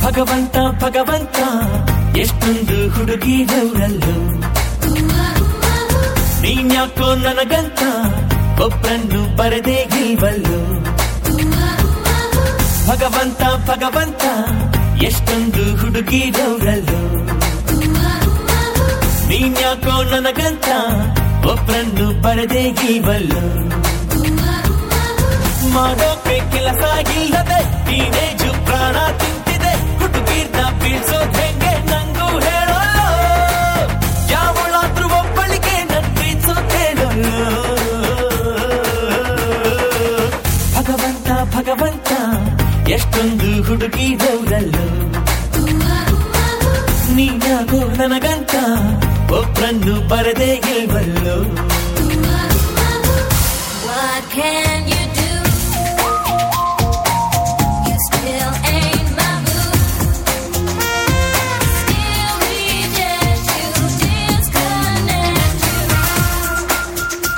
ಭಗವಂತ ಭಗವಂತ ಎಷ್ಟೊಂದು ಹುಡುಗಿರವರಲ್ಲೋ ನೀನ್ಯಾಕೋ ನನಗಂತ ಒಬ್ಬರನ್ನು ಬರದೇ ಇಲ್ವಲ್ಲೋ ಭಗವಂತ ಭಗವಂತ ಎಷ್ಟೊಂದು ಹುಡುಗಿರವರಲ್ಲೋ ನೀನ್ಯಾಕೋ ನನಗಂತ ಒಬ್ಬರನ್ನು ಬರದೇ ಇಲ್ವಲ್ಲೋ ಮಾಡೋಕೆ ಕೆಲಸ ಇಲ್ಲದೆ ಟೀನೇಜು ಪ್ರಾಣ ತಿಂತಿದೆ ಹುಡುಗಿರ್ನ ಬೀಳ್ಸೋದ್ ಹೆಂಗೆ ನಂಗೂ ಹೇಳೋಲ್ಲ ಯಾವಳಾದ್ರೂ ಒಬ್ಬಳಿಗೆ ನನ್ ಪ್ರೀತಿಸೋದ್ ಹೇಳೋಲ್ಲ ಭಗವಂತ ಭಗವಂತ ಎಷ್ಟೊಂದು ಹುಡುಗಿರವರಲ್ಲೋ ನೀನಾಗೋ ನನಗಂತ ಒಬ್ರನ್ನು ಬರದೇ ಇಲ್ವಲ್ಲೋ What can you do? You still ain't my boo. Still reject you, disconnect you.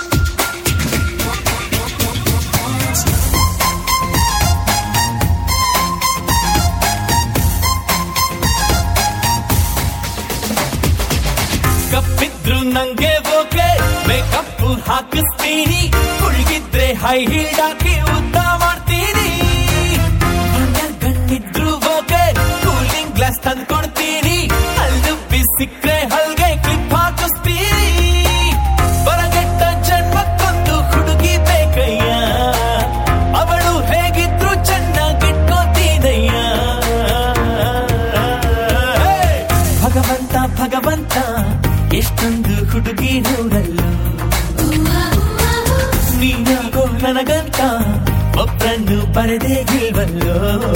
ಕಪ್ಪಿದ್ರು ನಂಗೆ ಓಕೆ ಮೇಕಪ್ ಹಾಕಿಸ್ತೀನಿ ಹುಡುಗಿದ್ರೆ ಹೈ ಹೀಲ್ಡ್ ಹಾಕಿ ಉದ್ದ ಮಾಡ್ತೀನಿ ಬಣ್ಣರ್ ಕಣ್ಣಿದ್ರು ಓಕೆ ಕೂಲಿಂಗ್ ಗ್ಲಾಸ್ ತಂದ್ಕೊಡ್ತೀನಿ ಹಲ್ಲು ಸಿಕ್ಕ್ರೆ ಹಲ್ಗೆ ಕ್ಲಿಪ್ ಹಾಕಿಸ್ತೀನಿ ಬರಗೆಟ್ಟ ಜನ್ಮಕ್ಕೊಂದು ಹುಡುಗಿ ಬೇಕಯ್ಯ ಅವಳು ಹೇಗಿದ್ರು ಚೆನ್ನಾಗಿಟ್ಕೋತೀನಯ್ಯ ಭಗವಂತ ಭಗವಂತ ಎಷ್ಟೊಂದು ಹುಡುಗಿ ನೋಡಲ್ಲ ನೀನಾಗೋ ನನಗಂತ ಒಬ್ಬರನ್ನು ಬರದೇ ಇಲ್ವಲ್ಲೋ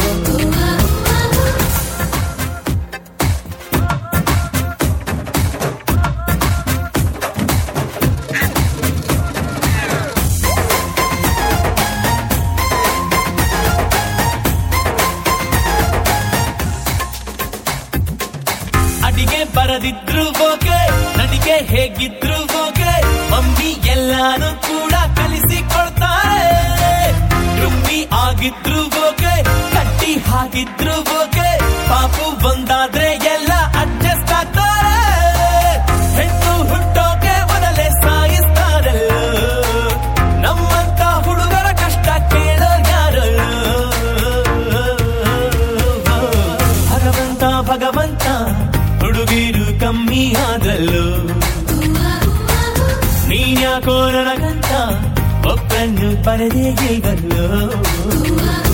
ಅಡಿಗೆ ಬರದಿದ್ರು ಓಕೆ ನಡಿಗೆ ಹೇಗಿದ್ರು ಓಕೆ ಮಮ್ಮಿ ಎಲ್ಲಾನು ಕೂಡ ಕಲಿಸಿ ಕೊಡ್ತಾರೆ ರುಮ್ಮಿ ಆಗಿದ್ರು ಓಕೆ ಕಟ್ಟಿ ಹಾಕಿದ್ರು ಓಕೆ ಪಾಪು ಬಂದಾದ್ರೆ ಎಲ್ಲ ಅಡ್ಜಸ್ಟ್ ಆಗ್ತಾರೆ ಹೆಣ್ಣು ಹುಟ್ಟೋಕೆ ಮೊದಲೇ ಸಾಯಿಸ್ತಾರಲ್ಲ ನಮ್ಮಂತ ಹುಡುಗರ ಕಷ್ಟ ಕೇಳೋ ಯಾರು ಭಗವಂತ ಭಗವಂತ ಹುಡುಗಿರು ಕಮ್ಮಿ ಆದ್ರಲ್ಲೋ ನೀನ್ಯಾಕೋ ನನಗಂತ ಒಬ್ಬರನ್ನು ಬರದೇ ಇಲ್ವಲ್ಲೋ